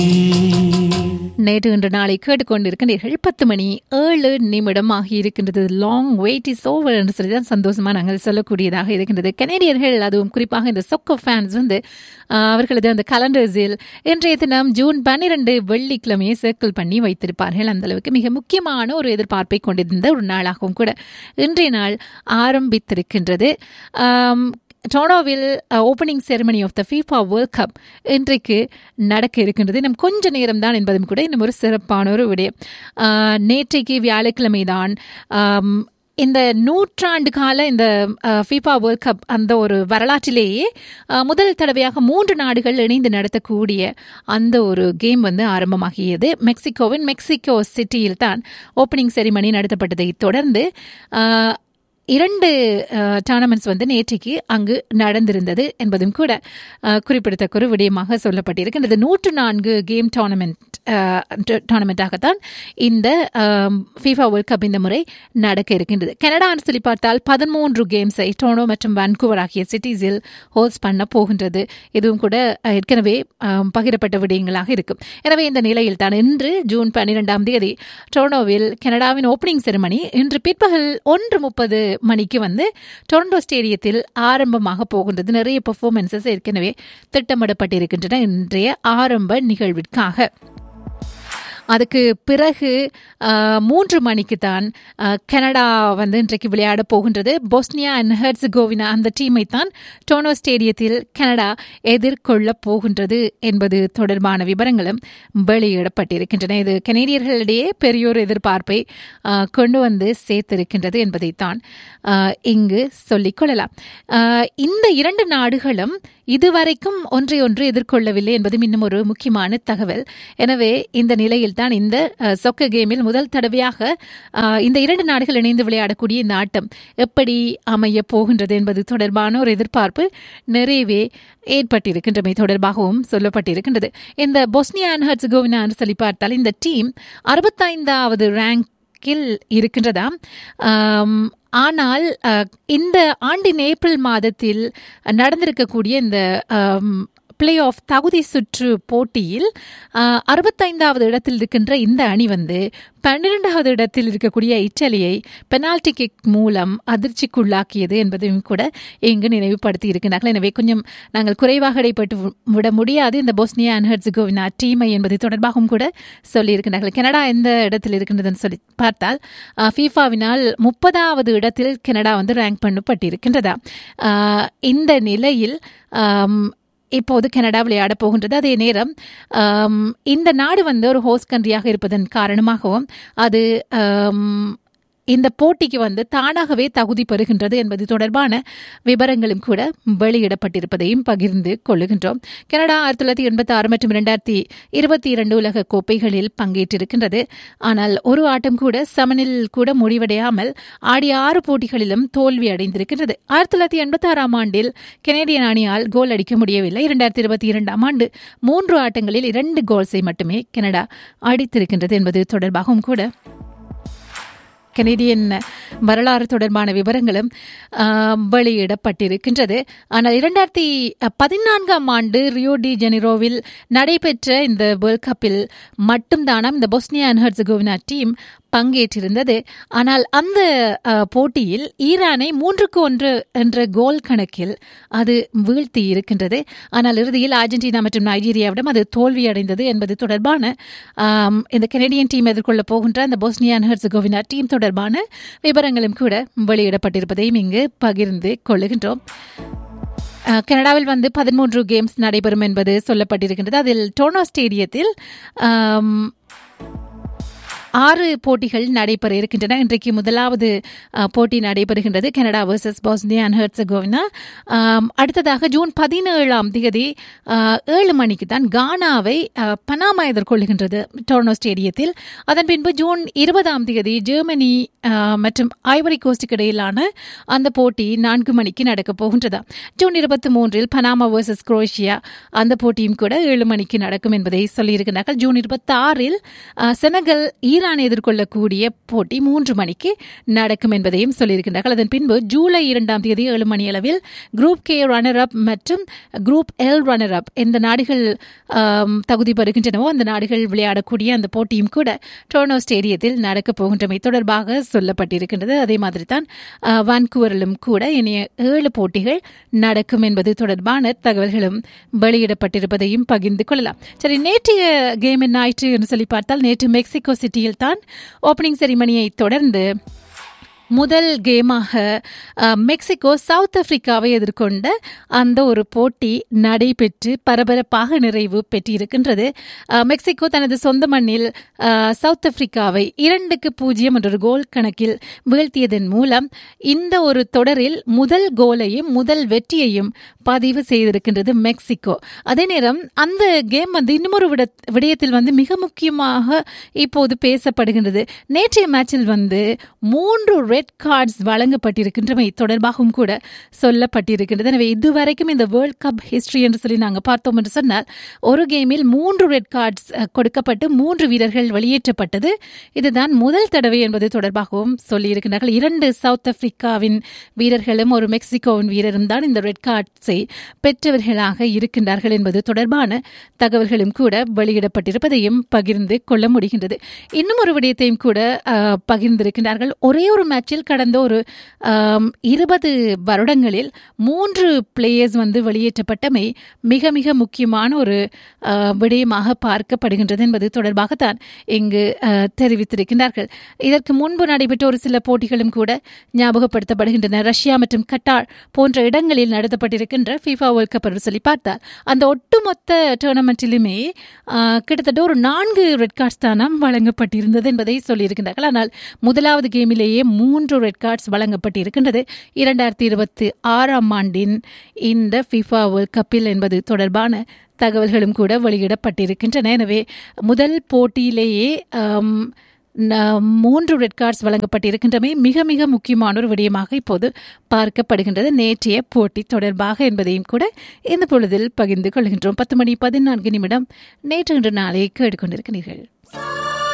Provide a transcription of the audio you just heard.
நேற்று இன்று நாளை கேட்டுக்கொண்டிருக்கின்றீர்கள் பத்து மணி ஏழு நிமிடம் ஆகி இருக்கின்றது லாங் வெயிட் இஸ் ஓவர் என்று சொல்லி தான் சந்தோஷமா நாங்கள் சொல்லக்கூடியதாக இருக்கின்றது கனேடியர்கள் அதுவும் குறிப்பாக இந்த சொக்கோ ஃபேன்ஸ் வந்து ஆஹ், அவர்களது அந்த கலண்டர்ஸில் இன்றைய தினம் ஜூன் பன்னிரண்டு வெள்ளிக்கிழமையை சர்க்கிள் பண்ணி வைத்திருப்பார்கள் அந்த அளவுக்கு மிக முக்கியமான ஒரு எதிர்பார்ப்பை கொண்டிருந்த ஒரு நாளாகவும் கூட இன்றைய நாள் ஆரம்பித்திருக்கின்றது ஆம், டொரண்டோவில் opening ceremony of the FIFA World Cup இன்றைக்கு நடக்க இருக்கின்றது இன்னும் கொஞ்ச நேரம் தான் என்பதும் கூட இன்னும் ஒரு சிறப்பான ஒரு விடயம் ஆஹ், நேற்றைக்கு வியாழக்கிழமை தான் ஆம், இந்த நூற்றாண்டு கால இந்த ஃபீஃபா வேர்ல்ட் கப் அந்த ஒரு வரலாற்றிலேயே ஆஹ், முதல் தடவையாக மூன்று நாடுகள் இணைந்து நடத்தக்கூடிய அந்த ஒரு கேம் வந்து ஆரம்பமாகியது மெக்சிகோவின் மெக்சிகோ சிட்டியில் தான் ஓப்பனிங் செரிமனி நடத்தப்பட்டதை தொடர்ந்து ஆஹ், இரண்டு டோர்னமெண்ட்ஸ் வந்து நேற்றைக்கு அங்கு நடந்திருந்தது என்பதும் கூட அஹ், குறிப்பிடத்தக்க ஒரு விடயமாக சொல்லப்பட்டிருக்கின்றது நூற்று நான்கு கேம் டோர்னமெண்ட் டோர்னமெண்ட்டாகத்தான் இந்த ஃபீஃபா வேர்ல்ட் கப் இந்த முறை நடக்க இருக்கின்றது கனடான்னு சொல்லி பார்த்தால் பதிமூன்று கேம்ஸை டோனோ மற்றும் வான்கூவர் ஆகிய சிட்டிஸில் ஹோஸ்ட் பண்ண போகின்றது இதுவும் கூட அஹ், ஏற்கனவே அஹ், பகிரப்பட்ட விடயங்களாக இருக்கும் எனவே இந்த நிலையில் தான் இன்று ஜூன் பன்னிரெண்டாம் தேதி டொரண்டோவில் கனடாவின் ஓப்பனிங் செரிமனி இன்று பிற்பகல் ஒன்று முப்பது மணிக்கு வந்து டொரண்டோ ஸ்டேடியத்தில் ஆரம்பமாக போகின்றது நிறைய பெர்ஃபார்மன்சஸ் ஏற்கனவே திட்டமிடப்பட்டிருக்கின்றன இன்றைய ஆரம்ப நிகழ்விற்காக அதுக்கு பிறகு ஆஹ், மூன்று மணிக்கு தான் ஆஹ், கனடா வந்து இன்றைக்கு விளையாட போகின்றது பொஸ்னியா அண்ட் ஹெர்சகோவினா அந்த டீமை தான் டோனோ ஸ்டேடியத்தில் கனடா எதிர்கொள்ள போகின்றது என்பது தொடர்பான விவரங்களும் வெளியிடப்பட்டிருக்கின்றன இது கனேடியர்களிடையே பெரியோர் எதிர்பார்ப்பை ஆஹ், கொண்டு வந்து சேர்த்திருக்கின்றது என்பதைத்தான் ஆஹ், இங்கு சொல்லிக் கொள்ளலாம் ஆஹ், இந்த இரண்டு நாடுகளும் இதுவரைக்கும் ஒன்றை ஒன்று எதிர்கொள்ளவில்லை என்பதும் இன்னும் ஒரு முக்கியமான தகவல் எனவே இந்த நிலையில் தான் இந்த அஹ், சொக்க கேமில் முதல் தடவையாக அஹ், இந்த இரண்டு நாடுகள் இணைந்து விளையாடக்கூடிய இந்த ஆட்டம் எப்படி அமைய போகின்றது என்பது தொடர்பான ஒரு எதிர்பார்ப்பு நிறையவே ஏற்பட்டிருக்கின்றமை தொடர்பாகவும் சொல்லப்பட்டிருக்கின்றது இந்த பொஸ்னியா அண்ட் ஹர்சகோவினா என்று சொல்லி பார்த்தால் இந்த டீம் அறுபத்தைந்தாவது ரேங்கில் இருக்கின்றதாம் ஆம், ஆனால் அஹ், இந்த ஆண்டின் ஏப்ரல் மாதத்தில் நடந்திருக்கக்கூடிய இந்த பிளே ஆஃப் தகுதி சுற்று போட்டியில் அஹ், அறுபத்தைந்தாவது இடத்தில் இருக்கின்ற இந்த அணி வந்து பன்னிரெண்டாவது இடத்தில் இருக்கக்கூடிய இத்தாலியை பெனால்டி கிக் மூலம் அதிர்ச்சிக்குள்ளாக்கியது என்பதையும் கூட இங்கு நினைவுபடுத்தி இருக்கின்றார்கள் எனவே கொஞ்சம் நாங்கள் குறைவாக இடைப்பட்டு வி- விட முடியாது இந்த போஸ்னியா அண்ட் ஹெர்சகோவினா டீமை என்பது தொடர்பாகவும் கூட சொல்லியிருக்கிறார்கள் கனடா எந்த இடத்தில் இருக்கின்றதுன்னு சொல்லி பார்த்தால் அஹ், ஃபீஃபாவினால் முப்பதாவது இடத்தில் கனடா வந்து ரேங்க் பண்ணப்பட்டிருக்கின்றதா அஹ், இந்த நிலையில் ஆம், இப்போது கனடா விளையாட போகின்றது அதே நேரம் ஆம், இந்த நாடு வந்து ஒரு ஹோஸ்ட் கண்ட்ரியாக இருப்பதன் காரணமாகவும் அது ஆம், இந்த போட்டிக்கு வந்து தானாகவே தகுதி பெறுகின்றது என்பது தொடர்பான விவரங்களும் கூட வெளியிடப்பட்டிருப்பதையும் பகிர்ந்து கொள்ளுகின்றோம் கனடா ஆயிரத்தி தொள்ளாயிரத்தி எண்பத்தி ஆறு மற்றும் இரண்டாயிரத்தி இருபத்தி இரண்டு உலக கோப்பைகளில் பங்கேற்றிருக்கின்றது ஆனால் ஒரு ஆட்டம் கூட சமனில் கூட முடிவடையாமல் ஆடிய ஆறு போட்டிகளிலும் தோல்வி அடைந்திருக்கின்றது ஆயிரத்தி தொள்ளாயிரத்தி எண்பத்தி ஆறாம் ஆண்டில் கெனடியன் அணியால் கோல் அடிக்க முடியவில்லை இரண்டாயிரத்தி இருபத்தி இரண்டாம் ஆண்டு மூன்று ஆட்டங்களில் இரண்டு கோல்ஸை மட்டுமே கனடா அடித்திருக்கின்றது என்பது தொடர்பாகவும் கூட கனேடியன் வரலாறு தொடர்பான விவரங்களும் ஆம், வெளியிடப்பட்டிருக்கின்றது ஆனால் இரண்டாயிரத்தி பதினான்காம் ஆண்டு ரியோ டி ஜெனிரோவில் நடைபெற்ற இந்த வேர்ல்ட் கப்பில் மட்டும்தானாம் இந்த பொஸ்னியா அண்ட் ஹெர்சகோவினா டீம் பங்கேற்றிருந்தது ஆனால் அந்த அஹ், போட்டியில் ஈரானை மூன்றுக்கு ஒன்று என்ற கோல் கணக்கில் அது வீழ்த்தி இருக்கின்றது ஆனால் இறுதியில் அர்ஜென்டினா மற்றும் நைஜீரியாவிடம் அது தோல்வியடைந்தது என்பது தொடர்பான ஆம், இந்த கனடியன் டீம் எதிர்கொள்ள போகின்ற அந்த பொஸ்னியா அண்ட் ஹெர்சகோவினா டீம் தொடர்பான விவரங்களும் கூட வெளியிடப்பட்டிருப்பதையும் இங்கு பகிர்ந்து கொள்ளுகின்றோம் அஹ், கனடாவில் வந்து பதிமூன்று கேம்ஸ் நடைபெறும் என்பது சொல்லப்பட்டிருக்கின்றது அதில் டோனோ ஸ்டேடியத்தில் ஆம், ஆறு போட்டிகள் நடைபெற இருக்கின்றன இன்றைக்கு முதலாவது அஹ், போட்டி நடைபெறுகின்றது Canada versus Bosnia and Herzegovina ஆம், அடுத்ததாக ஜூன் பதினேழாம் தேதி அஹ், ஏழு மணிக்கு தான் கானாவை அஹ், பனாமா எதிர்கொள்கின்றது டொர்னோ ஸ்டேடியத்தில் அதன் பின்பு ஜூன் இருபதாம் தேதி ஜெர்மனி அஹ், மற்றும் ஐவரி கோஸ்டுக்கு இடையிலான அந்த போட்டி நான்கு மணிக்கு நடக்கப் போகின்றது ஜூன் இருபத்தி மூன்றில் பனாமா வர்சஸ் குரோஷியா அந்த போட்டியும் கூட ஏழு மணிக்கு நடக்கும் என்பதை சொல்லியிருக்கிறார்கள் ஜூன் இருபத்தி ஆறில் செனகல் ஈரான் ஈரான் எதிர்கொள்ளக்கூடிய போட்டி மூன்று மணிக்கு நடக்கும் என்பதையும் சொல்லியிருக்கின்றார்கள் அதன் பின்பு ஜூலை இரண்டாம் தேதி ஏழு மணி அளவில் குரூப் கே ரன்னர் அப் மற்றும் குரூப் எல் ரன்னர் அப் எந்த நாடுகள் ஆம், தகுதி பெறுகின்றனவோ அந்த நாடுகள் விளையாடக்கூடிய அந்த போட்டியும் கூட டோனோ ஸ்டேடியத்தில் நடக்கப் போகின்றமை தொடர்பாக சொல்லப்பட்டிருக்கின்றது அதே மாதிரி தான் வான்கூவரிலும் கூட இனிய ஏழு போட்டிகள் நடக்கும் என்பது தொடர்பான தகவல்களும் வெளியிடப்பட்டிருப்பதையும் பகிர்ந்து கொள்ளலாம் சரி நேற்றைய கேம் என்ன ஆயிற்று என்று சொல்லி பார்த்தால் நேற்று மெக்சிகோ சிட்டியில் தான் ஓப்பனிங் செரிமனியை தொடர்ந்து முதல் கேமாக அஹ், மெக்சிகோ சவுத் ஆப்பிரிக்காவை எதிர்கொண்ட அந்த ஒரு போட்டி நடைபெற்று பரபரப்பாக நிறைவு பெற்றிருக்கின்றது அஹ், மெக்சிகோ தனது சொந்த மண்ணில் அஹ், சவுத் ஆப்பிரிக்காவை இரண்டுக்கு பூஜ்ஜியம் என்ற ஒரு கோல் கணக்கில் வீழ்த்தியதன் மூலம் இந்த ஒரு தொடரில் முதல் கோலையும் முதல் வெற்றியையும் பதிவு செய்திருக்கின்றது மெக்சிகோ அதே நேரம் அந்த கேம் வந்து இன்னுமொரு விட விடயத்தில் வந்து மிக முக்கியமாக இப்போது பேசப்படுகின்றது நேற்றைய மேட்சில் வந்து மூன்று ரெட் கார்ட்ஸ் வழங்கப்பட்டிருக்கின்றமை தொடர்பாகவும் கூட சொல்லப்பட்டிருக்கின்றது எனவே இதுவரைக்கும் இந்த வேர்ல்ட் கப் ஹிஸ்டரி என்று சொல்லி நாங்கள் பார்த்தோம் என்று சொன்னால் ஒரு கேமில் மூன்று ரெட் கார்ட்ஸ் கொடுக்கப்பட்டு மூன்று வீரர்கள் வெளியேற்றப்பட்டது இதுதான் முதல் தடவை என்பது தொடர்பாகவும் சொல்லியிருக்கிறார்கள் இரண்டு சவுத் ஆப்பிரிக்காவின் வீரர்களும் ஒரு மெக்சிகோவின் வீரரும் தான் இந்த ரெட் கார்ட்ஸை பெற்றவர்களாக இருக்கின்றார்கள் என்பது தொடர்பான தகவல்களும் கூட வெளியிடப்பட்டிருப்பதையும் பகிர்ந்து கொள்ள முடிகின்றது இன்னும் ஒரு விடயத்தையும் கூட அஹ், பகிர்ந்திருக்கின்றார்கள் ஒரே ஒரு மேட்சில் கடந்த ஒரு ஆம், இருபது வருடங்களில் மூன்று பிளேயர்ஸ் வந்து வெளியேற்றப்பட்டமை மிக மிக முக்கியமான ஒரு அஹ், விடயமாக பார்க்கப்படுகின்றது என்பது தொடர்பாகத்தான் இங்கு அஹ், தெரிவித்திருக்கின்றார்கள் இதற்கு முன்பு நடைபெற்ற ஒரு சில போட்டிகளும் கூட ஞாபகப்படுத்தப்படுகின்றன ரஷ்யா மற்றும் கட்டார் போன்ற இடங்களில் நடத்தப்பட்டிருக்கின்ற FIFA வேர்ல்ட் கப் என்று சொல்லி பார்த்தால் அந்த ஒட்டுமொத்த டோர்னமெண்ட்டிலுமே ஆஹ், கிட்டத்தட்ட ஒரு நான்கு ரெட் கார்ட்ஸ் தானாம் வழங்கப்பட்டிருந்தது என்பதை சொல்லியிருக்கின்றார்கள் ஆனால் முதலாவது கேமிலேயே மூன்று ரெட் கார்ட்ஸ் வழங்கப்பட்டிருக்கின்றது இரண்டாயிரத்தி இருபத்தி ஆறாம் ஆண்டின் இந்த FIFA வேர்ல்ட் கப்பில் என்பது தொடர்பான தகவல்களும் கூட வெளியிடப்பட்டிருக்கின்றன எனவே முதல் போட்டியிலேயே ஆம், ந- மூன்று ரெட் கார்ட்ஸ் வழங்கப்பட்டிருக்கின்றமை மிக மிக முக்கியமான ஒரு விடயமாக இப்போது பார்க்கப்படுகின்றது நேற்றைய போட்டி தொடர்பாக என்பதையும் கூட இந்த பொழுதில் பகிர்ந்து கொள்கின்றோம் பத்து மணி பதினான்கு நிமிடம் நேற்று இன்று நாளை கேட்டுக்கொண்டிருக்கிறீர்கள்